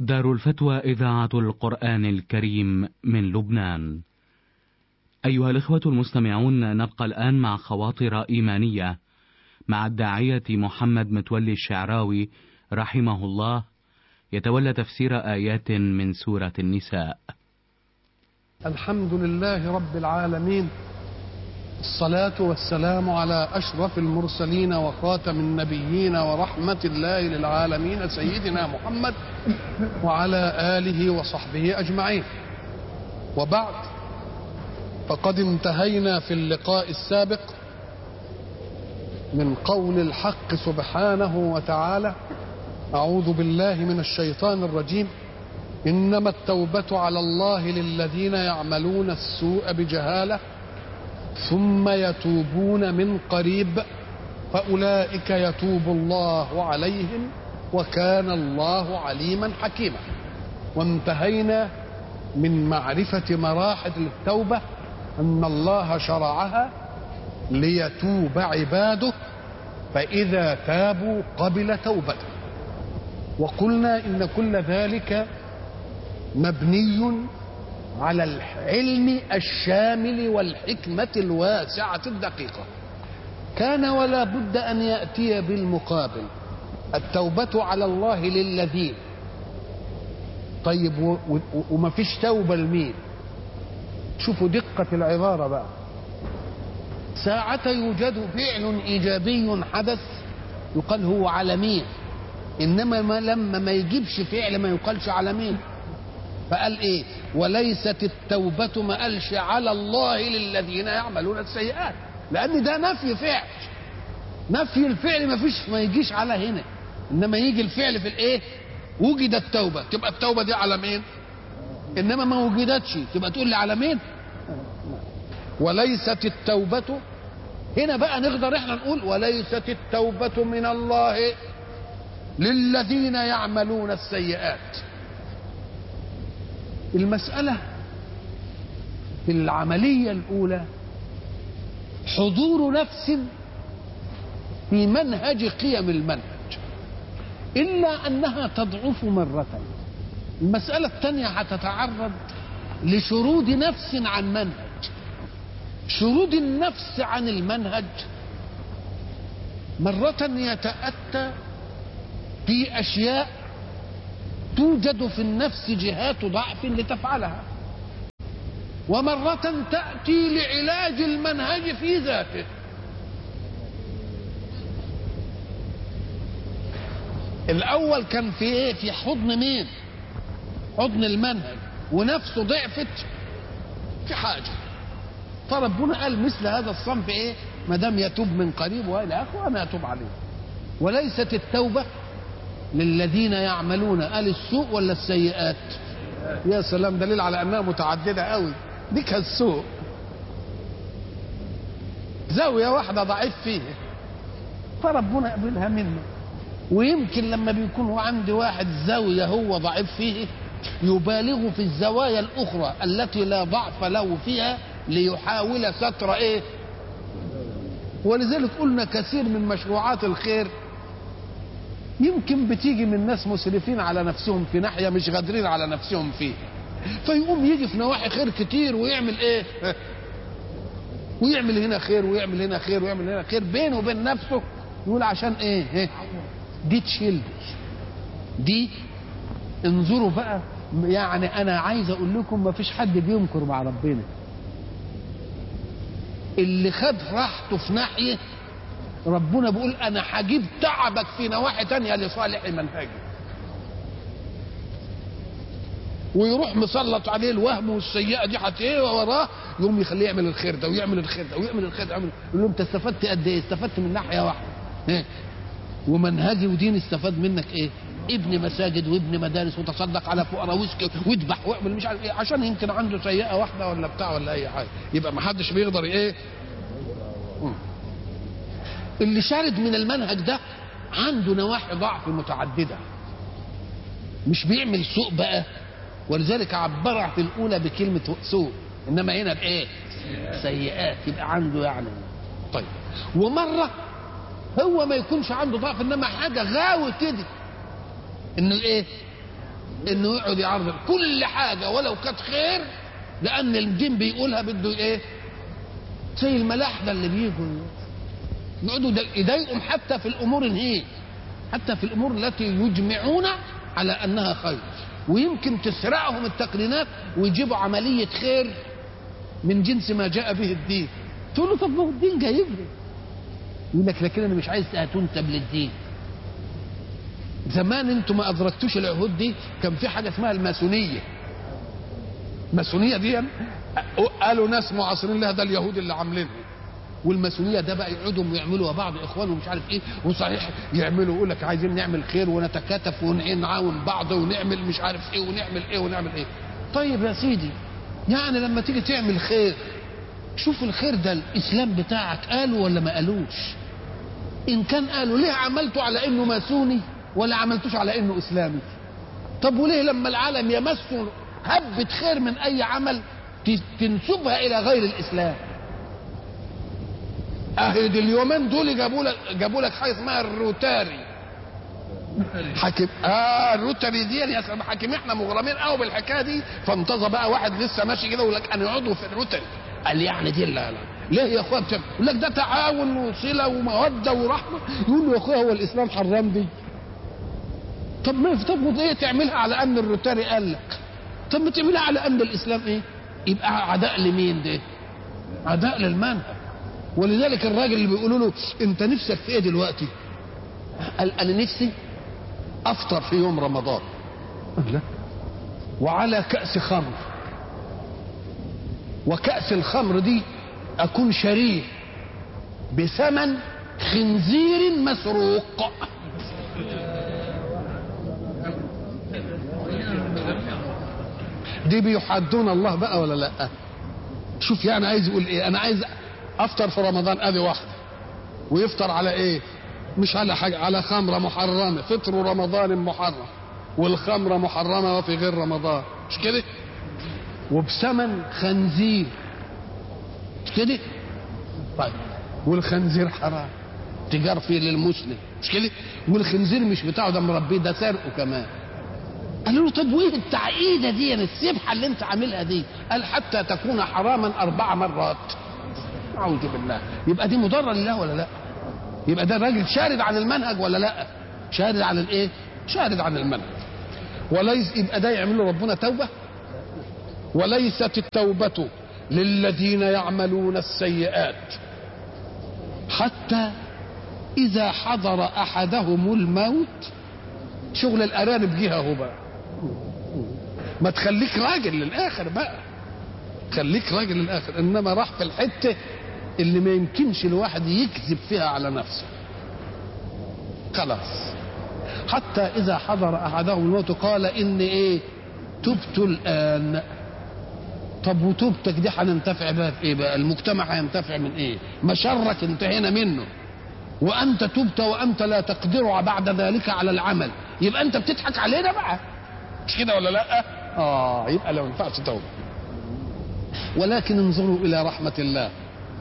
دار الفتوى إذاعة القرآن الكريم من لبنان. أيها الإخوة المستمعون نبقى الآن مع خواطر إيمانية مع الداعية محمد متولي الشعراوي رحمه الله يتولى تفسير آيات من سورة النساء. الحمد لله رب العالمين الصلاة والسلام على أشرف المرسلين وخاتم النبيين ورحمة الله للعالمين سيدنا محمد وعلى آله وصحبه أجمعين وبعد فقد انتهينا في اللقاء السابق من قول الحق سبحانه وتعالى أعوذ بالله من الشيطان الرجيم إنما التوبة على الله للذين يعملون السوء بجهالة ثم يتوبون من قريب فأولئك يتوب الله عليهم وكان الله عليما حكيما وانتهينا من معرفة مراحل التوبة أن الله شرعها ليتوب عباده فإذا تابوا قبل توبته وقلنا إن كل ذلك مبني على العلم الشامل والحكمة الواسعة الدقيقة كان ولا بد أن يأتي بالمقابل التوبة على الله للذين طيب وما فيش توبة لمين شوفوا دقة العبارة بقى ساعة يوجد فعل إيجابي حدث يقال هو على مين إنما ما لما ما يجيبش فعل ما يقالش على مين فقال ايه وليست التوبة ما قالش على الله للذين يعملون السيئات لان ده نفي فعل نفي الفعل ما فيش ما يجيش على هنا انما يجي الفعل في الايه وجد التوبة تبقى التوبة دي على مين انما ما وجدتش تبقى تقول لي على مين وليست التوبة هنا بقى نقدر احنا نقول وليست التوبة من الله للذين يعملون السيئات المسألة في العملية الأولى حضور نفس في منهج قيم المنهج إلا أنها تضعف مرة المسألة الثانية هتتعرض لشرود نفس عن منهج شرود النفس عن المنهج مرة يتأتى في أشياء توجد في النفس جهات ضعف لتفعلها ومرة تأتي لعلاج المنهج في ذاته الأول كان في إيه؟ في حضن مين؟ حضن المنهج ونفسه ضعفت في حاجة فربنا قال مثل هذا الصنف إيه؟ ما دام يتوب من قريب وإلى آخره أنا أتوب عليه وليست التوبة للذين يعملون قال السوء ولا السيئات يا سلام دليل على انها متعدده قوي دي كان السوء زاويه واحده ضعيف فيها فربنا قبلها منه ويمكن لما بيكون عندي واحد زاويه هو ضعيف فيه يبالغ في الزوايا الاخرى التي لا ضعف له فيها ليحاول ستر ايه ولذلك قلنا كثير من مشروعات الخير يمكن بتيجي من ناس مسرفين على نفسهم في ناحيه مش قادرين على نفسهم فيه فيقوم يجي في نواحي خير كتير ويعمل ايه ويعمل هنا خير ويعمل هنا خير ويعمل هنا خير بينه وبين نفسه يقول عشان ايه دي تشيل دي انظروا بقى يعني انا عايز اقول لكم ما فيش حد بينكر مع ربنا اللي خد راحته في ناحيه ربنا بيقول انا هجيب تعبك في نواحي تانية لصالح منهجي ويروح مسلط عليه الوهم والسيئه دي حتى ايه وراه يقوم يخليه يعمل الخير ده ويعمل الخير ده ويعمل الخير ده ويعمل يقول له انت استفدت قد ايه؟ استفدت من ناحيه واحده إيه؟ ومنهجي ودين استفاد منك ايه؟ ابني مساجد وابني مدارس وتصدق على فقراء واسكي واذبح واعمل مش عارف ايه عشان يمكن عنده سيئه واحده ولا بتاع ولا اي حاجه يبقى ما حدش بيقدر ايه؟ اللي شارد من المنهج ده عنده نواحي ضعف متعدده مش بيعمل سوء بقى ولذلك عبرها في الاولى بكلمه سوء انما هنا بايه سيئات يبقى عنده يعني طيب ومره هو ما يكونش عنده ضعف انما حاجه غاوي كده انه ايه انه يقعد يعرض كل حاجه ولو كانت خير لان الدين بيقولها بده ايه زي الملاحده اللي بيجوا يقعدوا يضايقهم حتى في الامور هي حتى في الامور التي يجمعون على انها خير ويمكن تسرعهم التقنينات ويجيبوا عمليه خير من جنس ما جاء به الدين تقول له طب ما هو الدين جايب لي يقول لك لكن انا مش عايز تنسب للدين زمان انتم ما ادركتوش العهود دي كان في حاجه اسمها الماسونيه الماسونيه دي قالوا ناس معاصرين لها ده اليهود اللي عاملينها والماسونيه ده بقى يقعدوا ويعملوا بعض اخوان ومش عارف ايه وصحيح يعملوا يقول لك عايزين نعمل خير ونتكاتف ونعاون بعض ونعمل مش عارف ايه ونعمل ايه ونعمل ايه طيب يا سيدي يعني لما تيجي تعمل خير شوف الخير ده الاسلام بتاعك قالوا ولا ما قالوش ان كان قالوا ليه عملته على انه ماسوني ولا عملتوش على انه اسلامي طب وليه لما العالم يمسوا هبة خير من اي عمل تنسبها الى غير الاسلام اهي دي اليومين دول جابوا لك جابوا لك حاجه اسمها الروتاري حاكم اه الروتاري دي يا سلام حاكم احنا مغرمين قوي بالحكايه دي فانتظر بقى واحد لسه ماشي كده ويقول لك انا عضو في الروتاري قال لي يعني دي لا لا ليه يا اخويا بتعمل يقول لك ده تعاون وصله وموده ورحمه يقول له يا اخويا هو الاسلام حرام دي طب ما طب ايه تعملها على ان الروتاري قال لك طب ما تعملها على ان الاسلام ايه يبقى عداء لمين ده عداء للمنهج ولذلك الراجل اللي بيقولوا له انت نفسك في ايه دلوقتي قال انا نفسي افطر في يوم رمضان لا وعلى كأس خمر وكأس الخمر دي اكون شريه بثمن خنزير مسروق دي بيحدون الله بقى ولا لا شوف يعني عايز يقول ايه انا عايز افطر في رمضان ادي واحده ويفطر على ايه مش على حاجه على خمره محرمه فطر رمضان محرم والخمره محرمه وفي غير رمضان مش كده وبثمن خنزير مش كده طيب والخنزير حرام تجار فيه للمسلم مش كده والخنزير مش بتاعه ده مربيه ده سرقه كمان قالوا له طب وايه التعقيده دي يعني السبحه اللي انت عاملها دي قال حتى تكون حراما اربع مرات اعوذ بالله يبقى دي مضره لله ولا لا يبقى ده راجل شارد عن المنهج ولا لا شارد عن الايه شارد عن المنهج وليس يبقى ده يعمل له ربنا توبه وليست التوبه للذين يعملون السيئات حتى اذا حضر احدهم الموت شغل الارانب جه اهو بقى ما تخليك راجل للاخر بقى خليك راجل للاخر انما راح في الحته اللي ما يمكنش الواحد يكذب فيها على نفسه خلاص حتى اذا حضر احدهم الموت قال اني ايه تبت الان طب وتوبتك دي هننتفع بها في ايه بقى المجتمع هينتفع من ايه مشرك انتهينا منه وانت تبت وانت لا تقدر بعد ذلك على العمل يبقى انت بتضحك علينا بقى مش كده ولا لا اه يبقى لو ينفعش توبه ولكن انظروا الى رحمه الله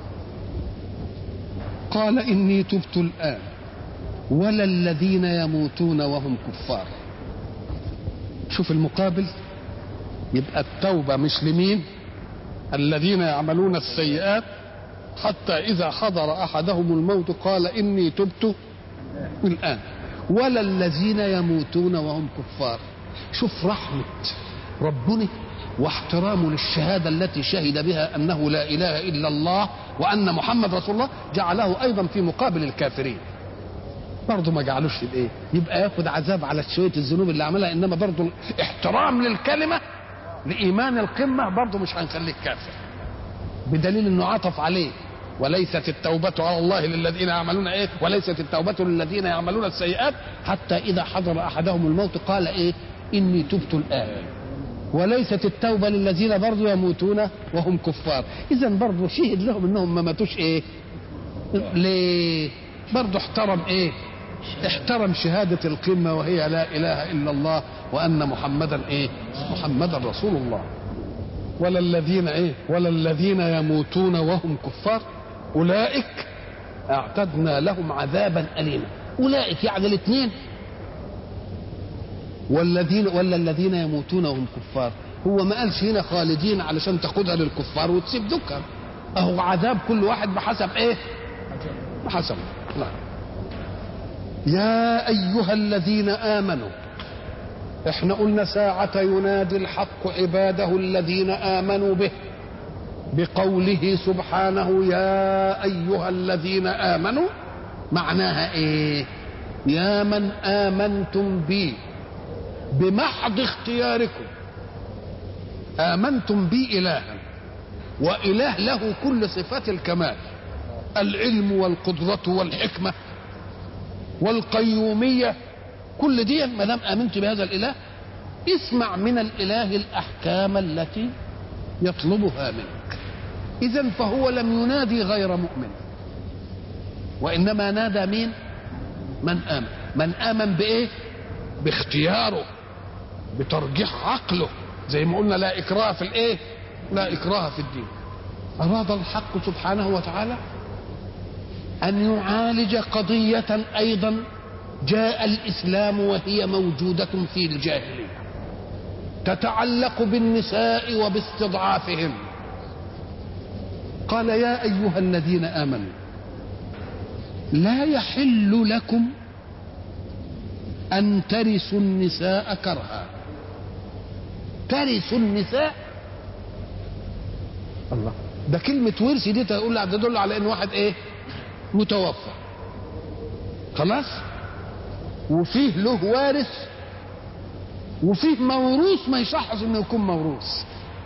قال اني تبت الان ولا الذين يموتون وهم كفار شوف المقابل يبقى التوبه مش لمين الذين يعملون السيئات حتى اذا حضر احدهم الموت قال اني تبت الان ولا الذين يموتون وهم كفار شوف رحمه ربنا واحترامه للشهادة التي شهد بها أنه لا إله إلا الله وأن محمد رسول الله جعله أيضا في مقابل الكافرين برضه ما جعلوش الايه يبقى ياخد عذاب على شويه الذنوب اللي عملها انما برضه احترام للكلمه لايمان القمه برضه مش هنخليك كافر بدليل انه عطف عليه وليست التوبة على الله للذين يعملون ايه وليست التوبة للذين يعملون السيئات حتى اذا حضر احدهم الموت قال ايه اني تبت الان وليست التوبة للذين برضو يموتون وهم كفار اذا برضو شهد لهم انهم ما ماتوش ايه ليه برضو احترم ايه احترم شهادة القمة وهي لا اله الا الله وان محمدا ايه محمدا رسول الله ولا الذين ايه ولا الذين يموتون وهم كفار اولئك اعتدنا لهم عذابا اليما اولئك يعني الاثنين والذين ولا الذين يموتون وهم كفار هو ما قالش هنا خالدين علشان تاخدها للكفار وتسيب دكا اهو عذاب كل واحد بحسب ايه بحسب نعم يا ايها الذين امنوا احنا قلنا ساعة ينادي الحق عباده الذين امنوا به بقوله سبحانه يا ايها الذين امنوا معناها ايه يا من امنتم بي بمحض اختياركم امنتم بي الها واله له كل صفات الكمال العلم والقدره والحكمه والقيوميه كل دي ما دام امنت بهذا الاله اسمع من الاله الاحكام التي يطلبها منك اذا فهو لم ينادي غير مؤمن وانما نادى مين من امن من امن بايه باختياره بترجيح عقله زي ما قلنا لا اكراه في الايه لا اكراه في الدين اراد الحق سبحانه وتعالى ان يعالج قضيه ايضا جاء الاسلام وهي موجوده في الجاهليه تتعلق بالنساء وباستضعافهم قال يا ايها الذين امنوا لا يحل لكم ان ترثوا النساء كرها ترثوا النساء الله ده كلمة ورث دي تقول تدل على ان واحد ايه متوفى خلاص وفيه له وارث وفيه موروث ما يصحش انه يكون موروث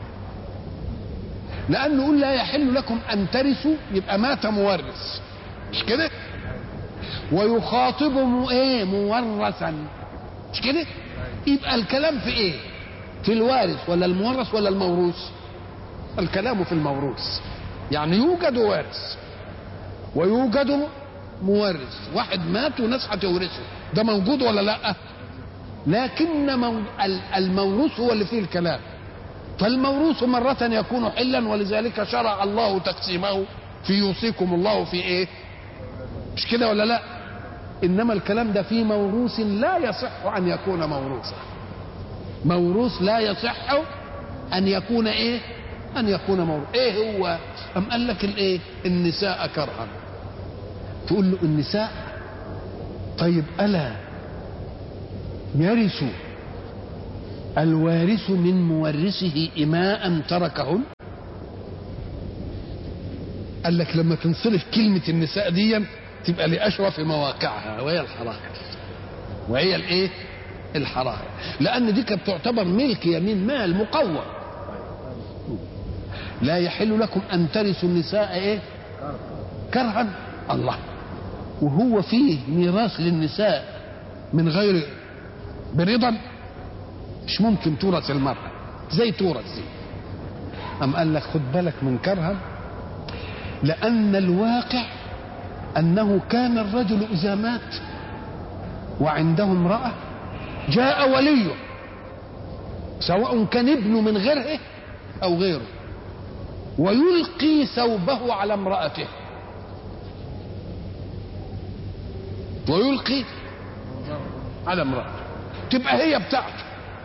لانه يقول لا يحل لكم ان ترثوا يبقى مات مورث مش كده ويخاطب مو ايه مورثا مش كده يبقى الكلام في ايه في الوارث ولا المورث ولا الموروث الكلام في الموروث يعني يوجد وارث ويوجد مورث واحد مات وناس هتورثه ده موجود ولا لا لكن مو... الموروث هو اللي فيه الكلام فالموروث مرة يكون حلا ولذلك شرع الله تقسيمه في يوصيكم الله في ايه مش كده ولا لا انما الكلام ده في موروث لا يصح ان يكون موروثا موروث لا يصح ان يكون ايه ان يكون موروث ايه هو ام قال لك الايه النساء كرها تقول له النساء طيب الا يرث الوارث من مورثه إماء تركهن قال لك لما تنصرف كلمة النساء دي تبقى لأشرف مواقعها وهي الحرائر وهي الايه الحرائر لأن دي كانت تعتبر ملك يمين مال مقوم لا يحل لكم أن ترثوا النساء ايه كرها الله وهو فيه ميراث للنساء من غير برضا مش ممكن تورث المرأة زي تورث دي أم قال لك خد بالك من كرها لأن الواقع أنه كان الرجل إذا مات وعنده امرأة جاء وليه سواء كان ابنه من غيره أو غيره ويلقي ثوبه على امرأته ويلقي على امرأته تبقى هي بتاعته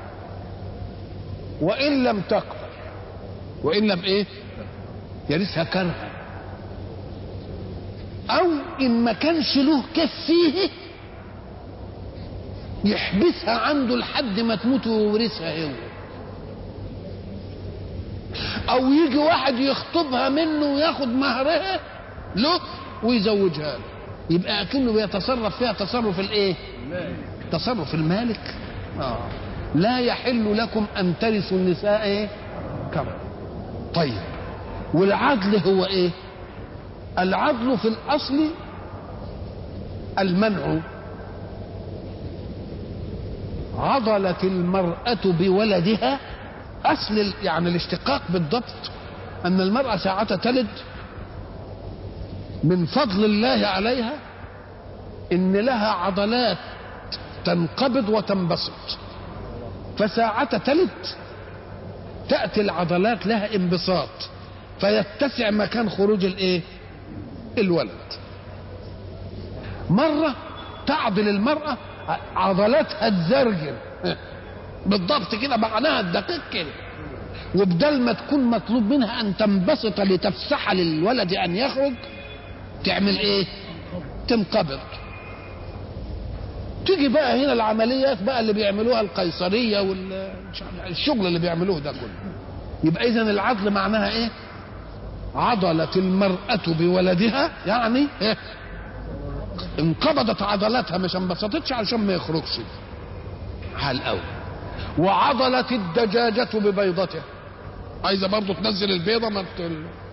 وإن لم تقبل وإن لم إيه يرثها كرها أو إن ما كانش له كيف فيه يحبسها عنده لحد ما تموت ويورثها هو أو يجي واحد يخطبها منه وياخد مهرها له ويزوجها له يبقى أكنه بيتصرف فيها تصرف الإيه؟ تصرف المالك آه. لا يحل لكم ان ترثوا النساء ايه كما طيب والعدل هو ايه العدل في الاصل المنع عضلت المرأة بولدها أصل يعني الاشتقاق بالضبط أن المرأة ساعة تلد من فضل الله عليها إن لها عضلات تنقبض وتنبسط فساعة تلد تأتي العضلات لها انبساط فيتسع مكان خروج الايه الولد مرة تعضل المرأة عضلاتها تزرجر بالضبط كده معناها الدقيق كده وبدل ما تكون مطلوب منها ان تنبسط لتفسح للولد ان يخرج تعمل ايه تنقبض تيجي بقى هنا العمليات بقى اللي بيعملوها القيصريه والشغل اللي بيعملوه ده كله يبقى اذا العدل معناها ايه عضلت المرأة بولدها يعني إيه؟ انقبضت عضلاتها مش انبسطتش علشان ما يخرجش حال قوي وعضلت الدجاجة ببيضتها عايزة برضه تنزل البيضة ما